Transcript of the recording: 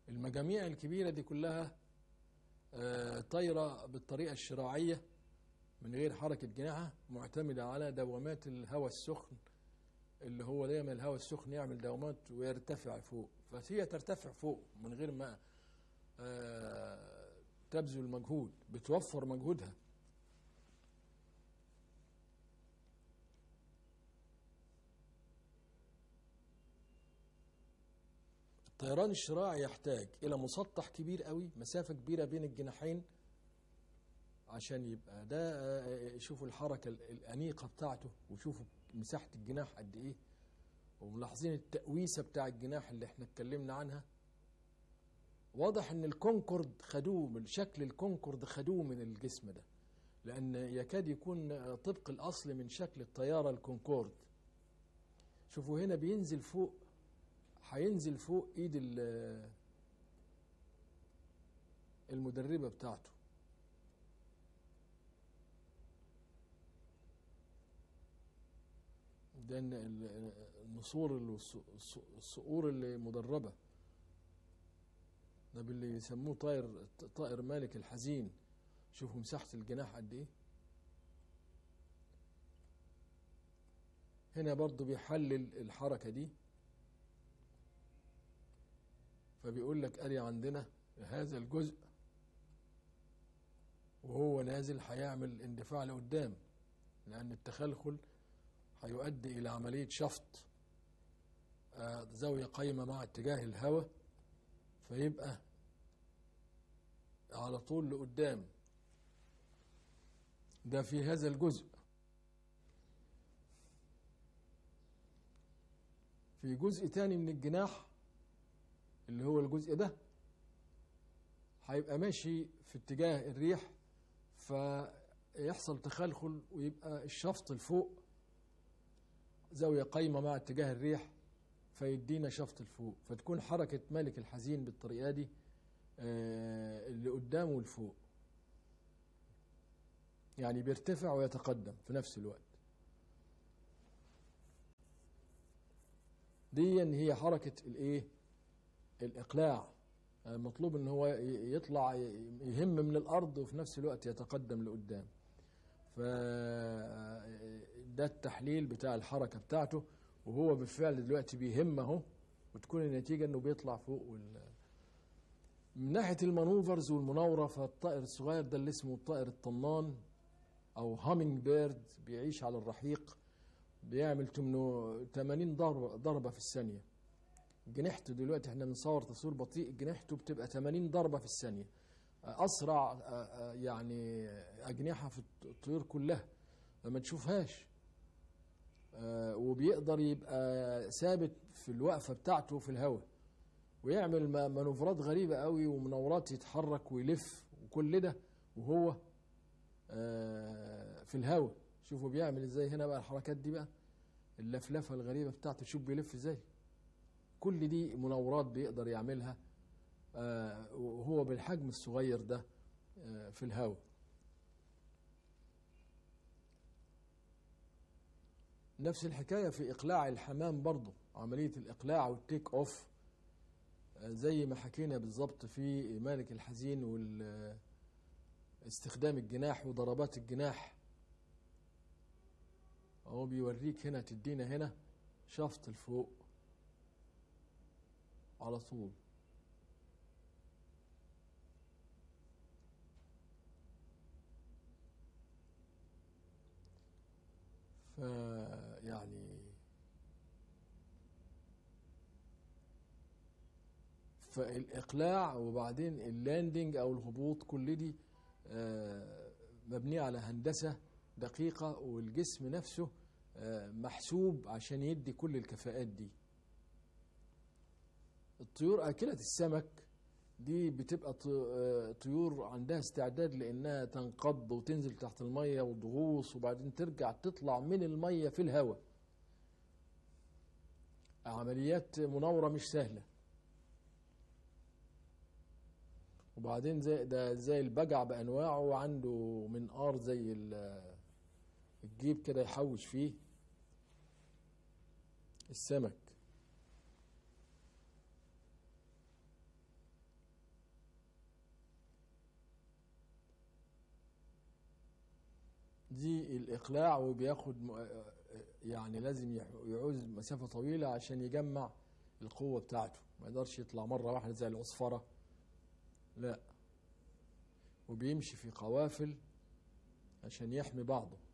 المجاميع الكبيرة دي كلها آه، طايرة بالطريقة الشراعية من غير حركة جناحها معتمدة على دوامات الهواء السخن اللي هو دايما الهواء السخن يعمل دوامات ويرتفع فوق فهي ترتفع فوق من غير ما آه، تبذل مجهود بتوفر مجهودها الطيران الشراعي يحتاج إلى مسطح كبير قوي مسافة كبيرة بين الجناحين عشان يبقى ده آه، شوفوا الحركة الأنيقة بتاعته وشوفوا مساحة الجناح قد إيه وملاحظين التقويسة بتاع الجناح اللي احنا اتكلمنا عنها واضح ان الكونكورد خدوه من شكل الكونكورد خدوه من الجسم ده لان يكاد يكون آه، طبق الاصل من شكل الطيارة الكونكورد شوفوا هنا بينزل فوق هينزل فوق ايد ال- المدربة بتاعته ده إن ال- النسور اللي- الص- الصقور اللي مدربة ده باللي يسموه طائر طائر مالك الحزين شوفوا مساحة الجناح قد ايه هنا برضو بيحلل الحركة دي فبيقول لك ادي عندنا هذا الجزء وهو نازل هيعمل اندفاع لقدام لان التخلخل هيؤدي الى عمليه شفط آه، زاويه قايمه مع اتجاه الهواء فيبقى على طول لقدام ده في هذا الجزء في جزء تاني من الجناح اللي هو الجزء ده هيبقى ماشي في اتجاه الريح فيحصل تخلخل ويبقى الشفط لفوق زاوية قايمة مع اتجاه الريح فيدينا شفط لفوق فتكون حركة مالك الحزين بالطريقة دي آه، اللي قدام والفوق يعني بيرتفع ويتقدم في نفس الوقت دي هي حركة الايه الإقلاع آه، مطلوب ان هو ي- يطلع ي- يهم من الأرض وفي نفس الوقت يتقدم لقدام فده التحليل بتاع الحركة بتاعته وهو بالفعل دلوقتي بيهم اهو وتكون النتيجة انه بيطلع فوق وال... من ناحية المانوفرز والمناورة فالطائر الصغير ده اللي اسمه الطائر الطنان او هامينج بيرد بيعيش على الرحيق بيعمل 80 ضربة ضربة في الثانية جنحته دلوقتي احنا بنصور تصوير بطيء جنحته بتبقى 80 ضربة في الثانية اسرع آه، آه، يعني اجنحة في الطيور كلها ما تشوفهاش آه، وبيقدر يبقى ثابت في الوقفة بتاعته في الهواء ويعمل ما- مانوفرات غريبة قوي ومناورات يتحرك ويلف وكل ده وهو آه، في الهواء شوفوا بيعمل ازاي هنا بقى الحركات دي بقى اللفلفة الغريبة بتاعته شوف بيلف ازاي كل دي مناورات بيقدر يعملها آه، وهو بالحجم الصغير ده آه، في الهواء نفس الحكاية في إقلاع الحمام برضه عملية الإقلاع والتيك أوف آه، زي ما حكينا بالظبط في مالك الحزين واستخدام الجناح وضربات الجناح هو بيوريك هنا تدينا هنا شفط لفوق على طول فيعني فالإقلاع وبعدين اللاندنج أو الهبوط كل دي آه، مبنية على هندسة دقيقة والجسم نفسه آه، محسوب عشان يدي كل الكفاءات دي الطيور آكلة السمك دي بتبقى ط- آه، طيور عندها استعداد لأنها تنقض وتنزل تحت المية وتغوص وبعدين ترجع تطلع من المية في الهواء عمليات مناورة مش سهلة وبعدين زي ده زي البجع بأنواعه وعنده منقار زي ال- الجيب كده يحوش فيه السمك دي الإقلاع وبياخد م- يعني لازم يح- يعوز مسافة طويلة عشان يجمع القوة بتاعته ما يقدرش يطلع مرة واحدة زي العصفرة لا وبيمشي في قوافل عشان يحمي بعضه